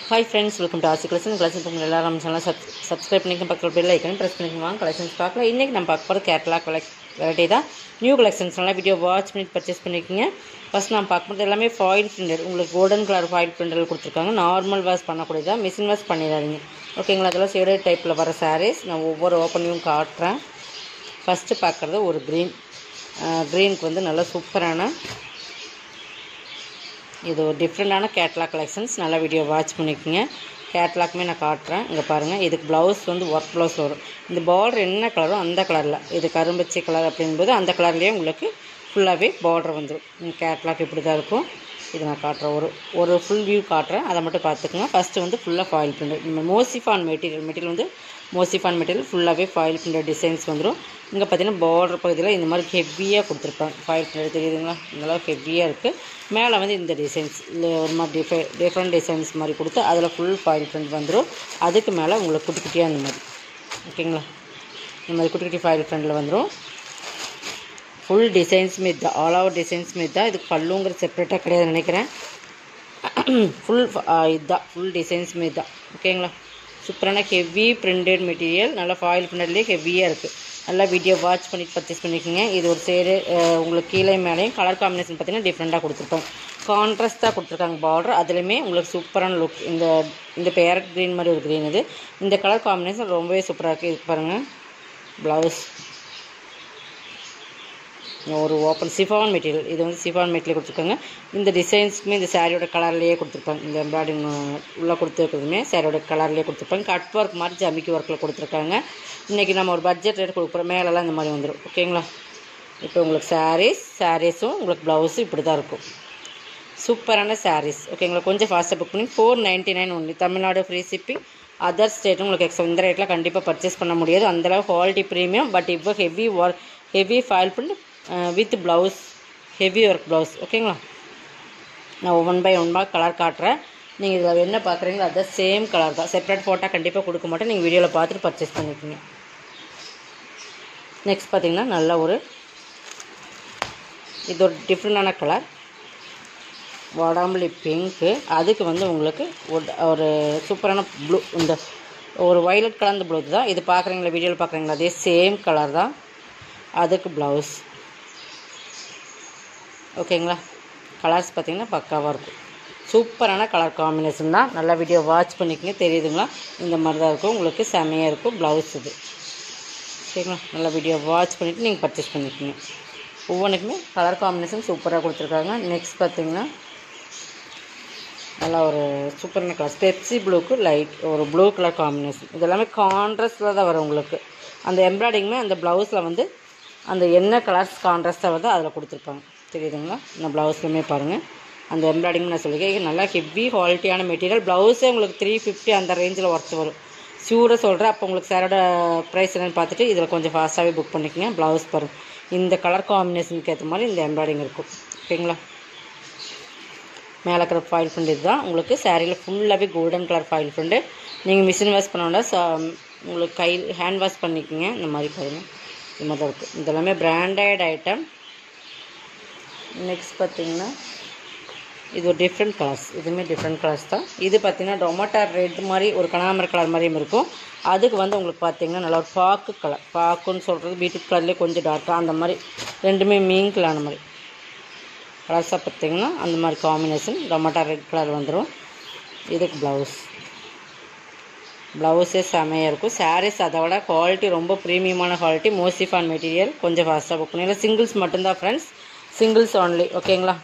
hi friends welcome to Aasi collection collection உங்கள் எல்லாரும் நம்ம சேனல் சப் சப்ஸ்கிரைப் பண்ணிக்க பக்கத்தில் பெல் ஐக்கன் ப்ரெஸ் பண்ணிக்குவாங்க கலெக்ஷன்ஸ் பார்க்கலாம் இன்றைக்கி நம்ம பார்க்க போகிற கேட்லாக் கலெக்ட் வெரைட்டி தான் நியூ கலெக்ஷன்ஸ் நல்லா வீடியோ வாட்ச் பண்ணி பர்ச்சேஸ் பண்ணிக்கோங்க ஃபஸ்ட் நான் பார்க்கும்போது எல்லாமே ஃபாயில் பிரிண்டட் உங்களுக்கு கோல்டன் கலர் ஃபாயில் பிரிண்டட் கொடுத்துருக்காங்க நார்மல் வாஷ் பண்ணக்கூடியதா மிஷின் வாஷ் பண்ணிடாதீங்க ஓகேங்களா அதெல்லாம் ஷேடட் டைப்பில் வர சாரீஸ் நான் ஒவ்வொரு ஓப்பனையும் காட்டுறேன் ஃபஸ்ட்டு பார்க்குறது ஒரு க்ரீன் க்ரீனுக்கு வந்து நல்லா சூப்பரான இது ஒரு டிஃப்ரெண்ட்டான கேட்லாக் கலெக்ஷன்ஸ் நல்லா வீடியோ வாட்ச் பண்ணிக்கோங்க கேட்லாக்குமே நான் காட்டுறேன் இங்கே பாருங்கள் இதுக்கு ப்ளவுஸ் வந்து ஒர்க் ப்ளவுஸ் வரும் இந்த பார்டர் என்ன கலரோ அந்த கலரில் இது கரும்பச்சை கலர் அப்படிங்கும்போது அந்த கலர்லேயே உங்களுக்கு ஃபுல்லாகவே பார்டர் வந்துடும் கேட்லாக் இப்படி தான் இருக்கும் இது நான் காட்டுறேன் ஒரு ஒரு ஃபுல் வியூ காட்டுறேன் அதை மட்டும் பார்த்துக்குங்க ஃபஸ்ட்டு வந்து ஃபுல்லாக ஃபாயில் பிரிண்டட் நம்ம மோசிஃபான் மெட்டீரியல் மெட்டீரியல் வந்து மோசிஃபான் மெட்டீரியல் ஃபுல்லாகவே ஃபாயில் பிரிண்டட் டிசைன்ஸ் வந்துடும் இங்கே பார்த்தீங்கன்னா பார்டர் பகுதியில் இந்த மாதிரி ஹெவியாக கொடுத்துருப்பாங்க ஃபாயில் பிரிண்டட் தெரியுதுங்களா இந்தளவுக்கு ஹெவியாக இருக்குது மேலே வந்து இந்த டிசைன்ஸ் இல்லை ஒரு மாதிரி டிஃபை டிஃப்ரெண்ட் டிசைன்ஸ் மாதிரி கொடுத்து அதில் ஃபுல் ஃபாயில் பிரிண்ட் வந்துடும் அதுக்கு மேலே உங்களுக்கு குட்டி குட்டியாக இந்த மாதிரி ஓகேங்களா இந்த மாதிரி குட்டி குட்டி ஃபாயில் பிரிண்டில் வந்துடும் ஃபுல் டிசைன்ஸ் மீது தான் ஆல் ஓவர் டிசைன்ஸ் மீது தான் இதுக்கு பல்லுங்கிற செப்பரேட்டாக கிடையாது நினைக்கிறேன் ஃபுல் இதுதான் ஃபுல் டிசைன்ஸ் மீது தான் ஓகேங்களா சூப்பரான ஹெவி பிரிண்டட் மெட்டீரியல் நல்லா ஃபாயில் பிரிண்டட்லேயே ஹெவியாக இருக்குது நல்லா வீடியோ வாட்ச் பண்ணி பர்ச்சேஸ் பண்ணிக்கோங்க இது ஒரு சைடு உங்களுக்கு கீழே மேலேயும் கலர் காம்பினேஷன் பார்த்தீங்கன்னா டிஃப்ரெண்ட்டாக கொடுத்துருப்பாங்க கான்ட்ராஸ்ட்டாக கொடுத்துருக்காங்க பார்டர் அதுலேயுமே உங்களுக்கு சூப்பரான லுக் இந்த இந்த பேரட் க்ரீன் மாதிரி ஒரு க்ரீன் இது இந்த கலர் காம்பினேஷன் ரொம்பவே சூப்பராக இருக்குது இது பாருங்கள் ப்ளவுஸ் ஒரு ஓப்பன் சிஃபான் மெட்டீரியல் இது வந்து சிஃபான் மெட்டீரியல் கொடுத்துருக்காங்க இந்த டிசைன்ஸுக்குமே இந்த சாரியோட கலர்லேயே கொடுத்துருப்பாங்க இந்த எம்ப்ராய்டிங் உள்ளே கொடுத்துருக்குறதுமே சாரியோட கலர்லேயே கொடுத்துருப்பாங்க கட் ஒர்க் மாதிரி ஜமிக்கி ஒர்க்கில் கொடுத்துருக்காங்க இன்றைக்கி நம்ம ஒரு பட்ஜெட் ரேட் கொடுக்குறோம் மேலெல்லாம் இந்த மாதிரி வந்துடும் ஓகேங்களா இப்போ உங்களுக்கு சாரீஸ் சாரீஸும் உங்களுக்கு ப்ளவுஸும் இப்படி தான் இருக்கும் சூப்பரான சாரீஸ் ஓகேங்களா கொஞ்சம் ஃபாஸ்ட்டாக புக் பண்ணி four ninety nine only Tamil Nadu free shipping other ஸ்டேட்டும் உங்களுக்கு எக்ஸ்ட்ரா இந்த ரேட்டில் கண்டிப்பாக பர்ச்சேஸ் பண்ண முடியாது அந்தளவு குவாலிட்டி ப்ரீமியம் பட் இப்போ ஹெவி ஒர்க் ஹெவி ஃபாயில் பண்ணி with blouse heavy work blouse ஓகேங்களா நான் one by one by colour காட்டுறேன் நீங்கள் இதில் என்ன பார்க்குறீங்களோ அதுதான் சேம் கலர் தான் செப்பரேட் ஃபோட்டோ கண்டிப்பாக கொடுக்க மாட்டேன் நீங்கள் வீடியோவில் பார்த்துட்டு பர்ச்சேஸ் பண்ணிக்கோங்க நெக்ஸ்ட் பார்த்தீங்கன்னா நல்ல ஒரு இது ஒரு டிஃப்ரெண்டான கலர் வடாம்புலி பிங்க்கு அதுக்கு வந்து உங்களுக்கு ஒரு சூப்பரான ப்ளூ இந்த ஒரு வயலட் கலந்த ப்ளூ தான் இது பார்க்குறீங்களா வீடியோவில் பார்க்குறீங்களா அதே சேம் கலர் தான் அதுக்கு ப்ளவுஸ் ஓகேங்களா கலர்ஸ் பார்த்திங்கன்னா பக்காவாக இருக்கும் சூப்பரான கலர் காம்பினேஷன் தான் நல்லா வீடியோ வாட்ச் பண்ணிக்கங்க தெரியுதுங்களா இந்த மாதிரி தான் இருக்கும் உங்களுக்கு செமையாக இருக்கும் ப்ளவுஸ் இது ஓகேங்களா நல்லா வீடியோ வாட்ச் பண்ணிவிட்டு நீங்கள் பர்ச்சேஸ் பண்ணிக்கோங்க ஒவ்வொன்றுக்குமே கலர் காம்பினேஷன் சூப்பராக கொடுத்துருக்காங்க நெக்ஸ்ட் பார்த்திங்கன்னா நல்லா ஒரு சூப்பரான கலர் பெப்சி ப்ளூக்கு லைட் ஒரு ப்ளூ கலர் காம்பினேஷன் இது எல்லாமே கான்ட்ராஸ்டில் தான் வரும் உங்களுக்கு அந்த எம்ப்ராய்டிங்குமே அந்த ப்ளவுஸில் வந்து அந்த என்ன கலர்ஸ் கான்ட்ராஸ்ட்டாக வருதோ அதில் கொடுத்துருப்பாங்க தெரியுதுங்களா இந்த ப்ளவுஸ்லையுமே பாருங்கள் அந்த எம்ப்ராய்டிங் நான் சொல்லியிருக்கேன் நல்லா ஹெவி குவாலிட்டியான மெட்டீரியல் ப்ளவுஸே உங்களுக்கு த்ரீ ஃபிஃப்டி அந்த ரேஞ்சில் ஒர்த்து வரும் ஷூரை சொல்கிறேன் அப்போ உங்களுக்கு சாரோட ப்ரைஸ் என்னென்னு பார்த்துட்டு இதில் கொஞ்சம் ஃபாஸ்ட்டாகவே புக் பண்ணிக்கோங்க ப்ளவுஸ் பாருங்கள் இந்த கலர் காம்பினேஷனுக்கு ஏற்ற மாதிரி இந்த எம்ப்ராய்டிங் இருக்கும் ஓகேங்களா மேலே இருக்கிற ஃபாயில் ஃப்ரெண்ட் இதுதான் உங்களுக்கு சாரியில் ஃபுல்லாகவே கோல்டன் கலர் ஃபாயில் ஃப்ரெண்டு நீங்கள் மிஷின் வாஷ் பண்ணோன்னா உங்களுக்கு கை ஹேண்ட் வாஷ் பண்ணிக்கோங்க இந்த மாதிரி பாருங்கள் இது மாதிரி தான் இருக்குது இதெல்லாமே பிராண்டட் ஐட்டம் நெக்ஸ்ட் பார்த்திங்கன்னா இது ஒரு டிஃப்ரெண்ட் கலர்ஸ் இதுவுமே டிஃப்ரெண்ட் கலர்ஸ் தான் இது பார்த்திங்கன்னா டொமேட்டோ ரெட் மாதிரி ஒரு கனாமர கலர் மாதிரியும் இருக்கும் அதுக்கு வந்து உங்களுக்கு பார்த்திங்கன்னா நல்லா ஒரு பாக்கு கலர் பாக்குன்னு சொல்கிறது பீட்ரூட் கலர்லேயே கொஞ்சம் டார்க்காக அந்த மாதிரி ரெண்டுமே மீன் கலர் மாதிரி கலர்ஸாக பார்த்திங்கன்னா அந்த மாதிரி காம்பினேஷன் டொமேட்டோ ரெட் கலர் வந்துடும் இதுக்கு ப்ளவுஸ் ப்ளவுஸே செமையாக இருக்கும் சாரீஸ் அதை விட குவாலிட்டி ரொம்ப ப்ரீமியமான குவாலிட்டி மோசிஃபான் மெட்டீரியல் கொஞ்சம் ஃபாஸ்ட்டாக புக் பண்ணி சிங்கிள்ஸ் மட்டும்தான் ஃப்ரெண்ட்ஸ் சிங்கிள்ஸ் ஒன்லி ஓகேங்களா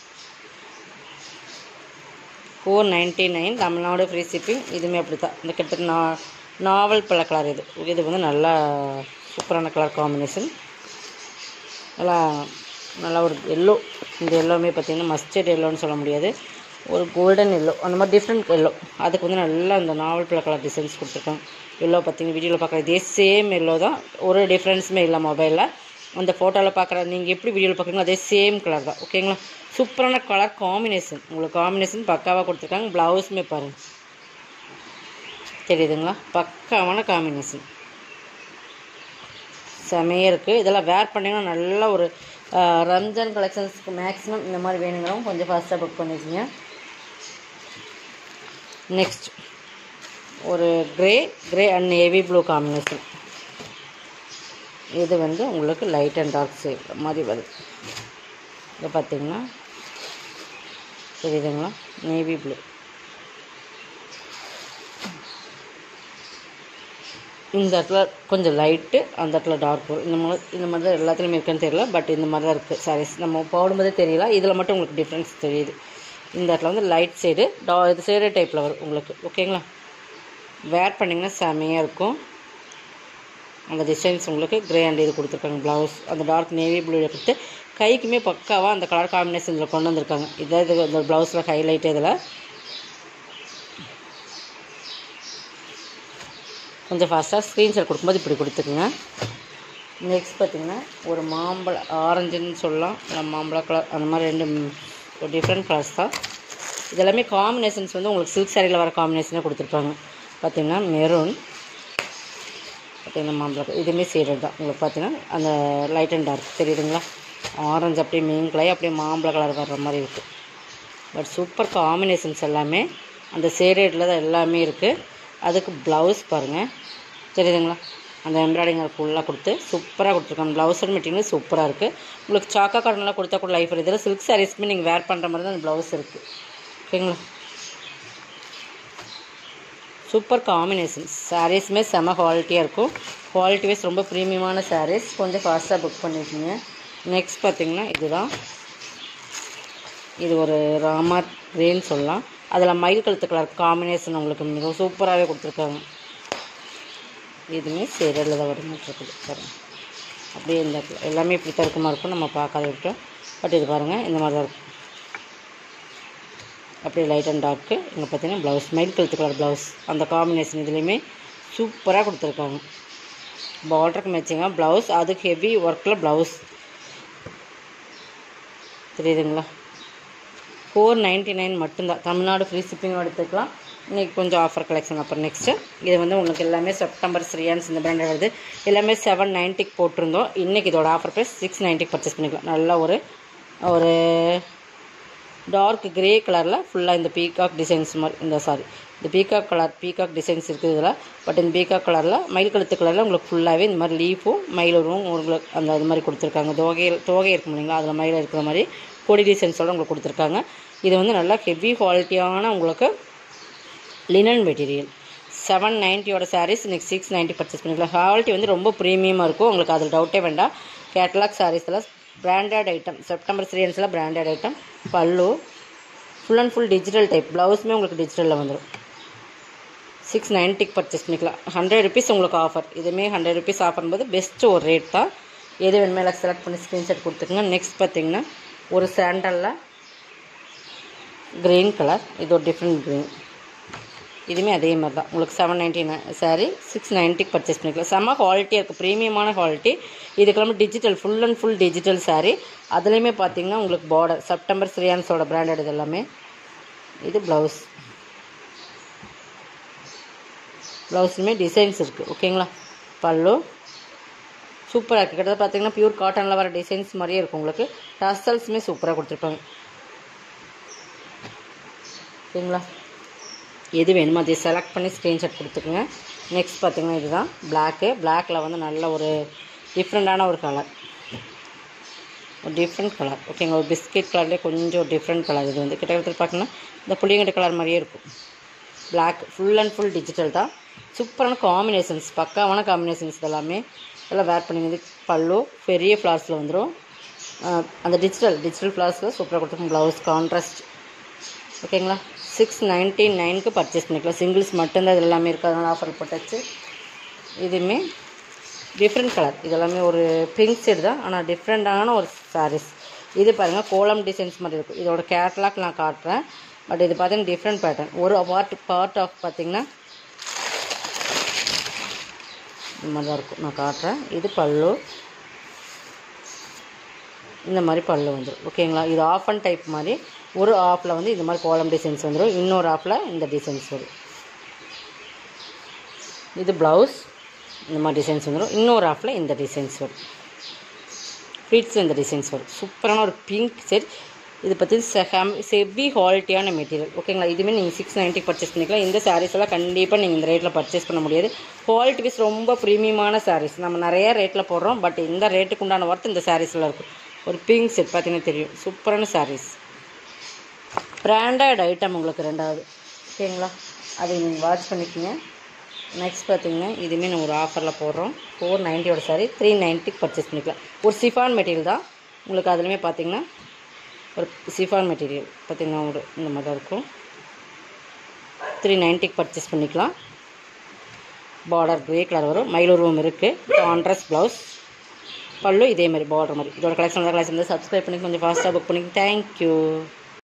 four ninety nine Tamil Nadu free shipping இதுவுமே அப்படி தான் இந்த கிட்டத்தட்ட நா நாவல் பழ கலர் இது இது வந்து நல்லா சூப்பரான கலர் காம்பினேஷன் நல்லா நல்லா ஒரு எல்லோ இந்த எல்லோவுமே பார்த்திங்கன்னா மஸ்டர்ட் எல்லோன்னு சொல்ல முடியாது ஒரு கோல்டன் எல்லோ அந்த மாதிரி டிஃப்ரெண்ட் எல்லோ அதுக்கு வந்து நல்லா இந்த நாவல் பழ கலர் டிசைன்ஸ் கொடுத்துருக்காங்க எல்லோ பார்த்திங்கன்னா வீடியோவில் பார்க்குற இதே சேம் எல்லோ தான் ஒரு டிஃப்ரென்ஸுமே இல்லை மொபைலில் அந்த ஃபோட்டோவில் பார்க்குற நீங்கள் எப்படி வீடியோவில் பார்க்குறீங்களோ அதே சேம் கலர் தான் ஓகேங்களா சூப்பரான கலர் காம்பினேஷன் உங்களுக்கு காம்பினேஷன் பக்காவாக கொடுத்துருக்காங்க ப்ளவுஸுமே பாருங்கள் தெரியுதுங்களா பக்காவான காம்பினேஷன் செமையாக இருக்குது இதெல்லாம் வேர் பண்ணிங்கன்னா நல்ல ஒரு ரம்ஜான் கலெக்ஷன்ஸ்க்கு மேக்ஸிமம் இந்த மாதிரி வேணுங்கிறவங்க கொஞ்சம் ஃபாஸ்ட்டாக புக் பண்ணிக்கோங்க நெக்ஸ்ட் ஒரு grey grey and navy blue combination இது வந்து உங்களுக்கு லைட் அண்ட் டார்க் ஷேட் மாதிரி வருது இதை பார்த்தீங்கன்னா தெரியுதுங்களா நேவி ப்ளூ இந்த இடத்துல கொஞ்சம் லைட்டு அந்த இடத்துல டார்க் வரும் இந்த மாதிரி இந்த மாதிரி தான் எல்லாத்துலேயுமே இருக்குன்னு தெரியல பட் இந்த மாதிரி தான் இருக்குது சாரீஸ் நம்ம போடும்போதே தெரியல இதில் மட்டும் உங்களுக்கு டிஃப்ரென்ஸ் தெரியுது இந்த இடத்துல வந்து லைட் சைடு டா இது சேரே டைப்பில் வரும் உங்களுக்கு ஓகேங்களா வேர் பண்ணிங்கன்னா செமையாக இருக்கும் அந்த டிசைன்ஸ் உங்களுக்கு கிரே அண்ட் இது கொடுத்துருக்காங்க ப்ளவுஸ் அந்த டார்க் நேவி ப்ளூ கொடுத்து கைக்குமே பக்காவாக அந்த கலர் காம்பினேஷனில் கொண்டு வந்திருக்காங்க இதான் இது இந்த ப்ளவுஸில் ஹைலைட் இதில் கொஞ்சம் ஃபாஸ்ட்டாக ஸ்க்ரீன்ஷாட் கொடுக்கும்போது இப்படி கொடுத்துக்குங்க நெக்ஸ்ட் பார்த்திங்கன்னா ஒரு மாம்பழ ஆரஞ்சுன்னு சொல்லலாம் இல்லை மாம்பழ கலர் அந்த மாதிரி ரெண்டு ஒரு டிஃப்ரெண்ட் கலர்ஸ் தான் இதெல்லாமே காம்பினேஷன்ஸ் வந்து உங்களுக்கு சில்க் சாரியில் வர காம்பினேஷனாக கொடுத்துருப்பாங்க பார்த்திங்கன்னா மெரூன் பார்த்திங்கன்னா மாம்பழ கலர் இதுவுமே சேரட் தான் உங்களுக்கு பார்த்தீங்கன்னா அந்த லைட் அண்ட் டார்க் தெரியுதுங்களா ஆரஞ்சு அப்படியே மீன் கலர் அப்படியே மாம்பழ கலர் வர்ற மாதிரி இருக்குது பட் சூப்பர் காம்பினேஷன்ஸ் எல்லாமே அந்த சேரேட்டில் தான் எல்லாமே இருக்குது அதுக்கு ப்ளவுஸ் பாருங்கள் தெரியுதுங்களா அந்த எம்ப்ராய்டிங் ஒர்க் ஃபுல்லாக கொடுத்து சூப்பராக கொடுத்துருக்காங்க ப்ளவுஸ் அண்ட் மெட்டீரியல் சூப்பராக இருக்குது உங்களுக்கு சாக்கா கார்டன்லாம் கொடுத்தா கூட லைஃப் இதில் சில்க் சாரீஸ்மே நீங்கள் வேர் பண்ணுற மாதிரி தான் அந்த ப்ளவுஸ் இருக்குது ஓகேங்களா சூப்பர் காம்பினேஷன்ஸ் சாரீஸுமே செம குவாலிட்டியாக இருக்கும் குவாலிட்டி வைஸ் ரொம்ப ப்ரீமியமான சாரீஸ் கொஞ்சம் ஃபாஸ்ட்டாக புக் பண்ணிக்கோங்க நெக்ஸ்ட் பார்த்திங்கன்னா இதுதான் இது ஒரு ராமர் கிரேன்னு சொல்லலாம் அதில் மயில் கழுத்து கலர் காம்பினேஷன் உங்களுக்கு மிகவும் சூப்பராகவே கொடுத்துருக்காங்க இதுவுமே சேரலில் தான் வருமாட்டிருக்குது பாருங்கள் அப்படியே இந்த இடத்துல எல்லாமே இப்படி தான் இருக்குமா இருக்கும் நம்ம பார்க்காத விட்டோம் பட் இது பாருங்கள் இந்த மாதிரி தான் இருக்கும் அப்படியே லைட் அண்ட் டார்க்கு இங்கே பார்த்தீங்கன்னா ப்ளவுஸ் மயில் கழுத்து கலர் ப்ளவுஸ் அந்த காம்பினேஷன் இதுலேயுமே சூப்பராக கொடுத்துருக்காங்க பார்டருக்கு மேட்சிங்காக ப்ளவுஸ் அதுக்கு ஹெவி ஒர்க்கில் ப்ளவுஸ் தெரியுதுங்களா ஃபோர் நைன்ட்டி நைன் மட்டும்தான் தமிழ்நாடு ஃப்ரீ ஷிப்பிங் எடுத்துக்கலாம் இன்றைக்கி கொஞ்சம் ஆஃபர் கலெக்ஷன் அப்புறம் நெக்ஸ்ட்டு இது வந்து உங்களுக்கு எல்லாமே செப்டம்பர் ஸ்ரீயான்ஸ் இந்த பிராண்ட் வருது எல்லாமே செவன் நைன்ட்டிக்கு போட்டிருந்தோம் இன்றைக்கி இதோட ஆஃபர் ப்ரைஸ் சிக்ஸ் நைன்ட்டிக்கு பர்ச்சேஸ் பண்ணிக்கலாம் நல்ல ஒரு ஒரு டார்க் கிரே கலரில் ஃபுல்லாக இந்த பீகாக் டிசைன்ஸ் மாதிரி இந்த சாரி இந்த பீகாக் கலர் பீகாக் டிசைன்ஸ் இருக்குது இதில் பட் இந்த பீகாக் கலரில் மயில் கழுத்து கலரில் உங்களுக்கு ஃபுல்லாகவே இந்த மாதிரி லீஃபும் மயிலரும் உங்களுக்கு அந்த இது மாதிரி கொடுத்துருக்காங்க தோகையில் தோகை இருக்கும் இல்லைங்களா அதில் மயில் இருக்கிற மாதிரி கொடி டிசைன்ஸோடு உங்களுக்கு கொடுத்துருக்காங்க இது வந்து நல்லா ஹெவி குவாலிட்டியான உங்களுக்கு லினன் மெட்டீரியல் செவன் நைன்ட்டியோட சாரீஸ் இன்றைக்கி சிக்ஸ் நைன்ட்டி பர்ச்சேஸ் பண்ணிக்கலாம் குவாலிட்டி வந்து ரொம்ப ப்ரீமியமாக இருக்கும் உங்களுக்கு அதில் டவுட்டே வேண்டாம் கேட்லாக் சாரீஸில் பிராண்டட் ஐட்டம் செப்டம்பர் சீரியன்ஸில் branded item pallu full and full digital type ப்ளவுஸுமே உங்களுக்கு டிஜிட்டலில் வந்துடும் சிக்ஸ் நைன்ட்டிக்கு பர்ச்சேஸ் பண்ணிக்கலாம் ஹண்ட்ரட் ருபீஸ் உங்களுக்கு ஆஃபர் இதுவுமே ஹண்ட்ரட் ருபீஸ் ஆஃபர் போது பெஸ்ட்டு ஒரு ரேட் தான் எது வேணுமே எல்லாம் செலக்ட் பண்ணி ஸ்க்ரீன்ஷாட் கொடுத்துக்குங்க நெக்ஸ்ட் பார்த்தீங்கன்னா ஒரு சாண்டலில் க்ரீன் கலர் இது ஒரு டிஃப்ரெண்ட் க்ரீன் இதுவுமே அதே மாதிரி தான் உங்களுக்கு seven ninety nine sari six நைன்ட்டிக்கு பர்ச்சேஸ் பண்ணிக்கலாம் செம்ம குவாலிட்டியாக இருக்குது ப்ரீமியமான குவாலிட்டி இதுக்கெல்லாமே digital full and full digital sari அதுலேயுமே பார்த்தீங்கன்னா உங்களுக்கு பார்டர் செப்டம்பர் ஸ்ரீயான்ஸோட பிராண்டட் இது எல்லாமே இது ப்ளவுஸ் ப்ளவுஸுமே டிசைன்ஸ் இருக்குது ஓகேங்களா பல்லு சூப்பராக இருக்குது கிட்டத்தட்ட பார்த்தீங்கன்னா பியூர் காட்டனில் வர டிசைன்ஸ் மாதிரியே இருக்கும் உங்களுக்கு டசல்ஸுமே சூப்பராக கொடுத்துருப்பாங்க ஓகேங்களா எது வேணுமோ அதை செலக்ட் பண்ணி ஸ்க்ரீன்ஷாட் கொடுத்துக்குங்க நெக்ஸ்ட் பார்த்தீங்கன்னா இதுதான் பிளாக்கு பிளாக்கில் வந்து நல்ல ஒரு டிஃப்ரெண்ட்டான ஒரு கலர் ஒரு டிஃப்ரெண்ட் கலர் ஓகேங்க ஒரு பிஸ்கெட் கலர்லேயே கொஞ்சம் டிஃப்ரெண்ட் கலர் இது வந்து கிட்டத்தட்ட பார்த்தீங்கன்னா இந்த புளியங்கட்டு கலர் மாதிரியே இருக்கும் black full and full digital தான் சூப்பரான காம்பினேஷன்ஸ் பக்காவான காம்பினேஷன்ஸ் இதெல்லாமே எல்லாம் வேர் பண்ணிங்க பல்லு பெரிய ஃப்ளார்ஸில் வந்துடும் அந்த டிஜிட்டல் டிஜிட்டல் ஃப்ளார்ஸில் சூப்பராக கொடுத்துருக்கோம் ப்ளவுஸ் கான்ட்ராஸ்ட் ஓகேங்களா சிக்ஸ் நைன்ட்டி நைனுக்கு பர்ச்சேஸ் பண்ணிக்கலாம் சிங்கிள்ஸ் மட்டும்தான் இது எல்லாமே இருக்குது அதனால் ஆஃபர் போட்டாச்சு இதுவுமே டிஃப்ரெண்ட் கலர் இதெல்லாமே ஒரு பிங்க் ஷேடு தான் ஆனால் டிஃப்ரெண்ட்டான ஒரு சாரீஸ் இது பாருங்கள் கோலம் டிசைன்ஸ் மாதிரி இருக்கும் இதோட கேட்லாக் நான் காட்டுறேன் பட் இது பார்த்தீங்கன்னா டிஃப்ரெண்ட் பேட்டர்ன் ஒரு பார்ட் பார்ட் ஆஃப் பார்த்தீங்கன்னா இந்த மாதிரி தான் இருக்கும் நான் காட்டுறேன் இது பல்லு இந்த மாதிரி பல்லு வந்துடும் ஓகேங்களா இது ஆஃப் அண்ட் டைப் மாதிரி ஒரு ஆஃபில் வந்து இந்த மாதிரி கோலம் டிசைன்ஸ் வந்துடும் இன்னொரு ஆஃபில் இந்த டிசைன்ஸ் வரும் இது ப்ளவுஸ் இந்த மாதிரி டிசைன்ஸ் வந்துடும் இன்னொரு ஆஃபில் இந்த டிசைன்ஸ் வரும் ஃப்ளீட்ஸில் இந்த டிசைன்ஸ் வரும் சூப்பரான ஒரு பிங்க் சரி இது பற்றி செவி குவாலிட்டியான மெட்டீரியல் ஓகேங்களா இதுவுமே நீங்கள் சிக்ஸ் நைன்ட்டி பர்ச்சேஸ் பண்ணிக்கலாம் இந்த சாரீஸ் எல்லாம் கண்டிப்பாக நீங்கள் இந்த ரேட்டில் பர்ச்சேஸ் பண்ண முடியாது குவாலிட்டி வைஸ் ரொம்ப ப்ரீமியமான சாரீஸ் நம்ம நிறைய ரேட்டில் போடுறோம் பட் இந்த ரேட்டுக்கு உண்டான ஒர்த் இந்த சாரீஸில் இருக்கும் ஒரு பிங்க் செட் பார்த்தீங்கன்னா தெரியும் சூப்பரான சாரீஸ் பிராண்டட் ஐட்டம் உங்களுக்கு ரெண்டாவது ஓகேங்களா அதை நீங்கள் வாட்ச் பண்ணிக்கோங்க நெக்ஸ்ட் பார்த்தீங்கன்னா இதுவுமே நம்ம ஒரு ஆஃபரில் போடுறோம் ஃபோர் நைன்ட்டியோட சாரி த்ரீ நைன்ட்டிக்கு பர்ச்சேஸ் பண்ணிக்கலாம் ஒரு சிஃபான் மெட்டீரியல் தான் உங்களுக்கு அதுலேயுமே பார்த்தீங்கன்னா ஒரு சிஃபான் மெட்டீரியல் பார்த்தீங்கன்னா ஒரு இந்த மாதிரி தான் இருக்கும் த்ரீ நைன்ட்டிக்கு பர்ச்சேஸ் பண்ணிக்கலாம் பார்டர் க்ரே கலர் வரும் மயிலுருவம் இருக்குது கான்ட்ராஸ்ட் ப்ளவுஸ் பல்லு இதே மாதிரி பார்டர் மாதிரி இதோட கலெக்ஷன் கலெக்ஷன் வந்து சப்ஸ்கிரைப் பண்ணி கொஞ்சம் ஃபாஸ்ட்டாக புக் பண்ணிங்க தேங்க்யூ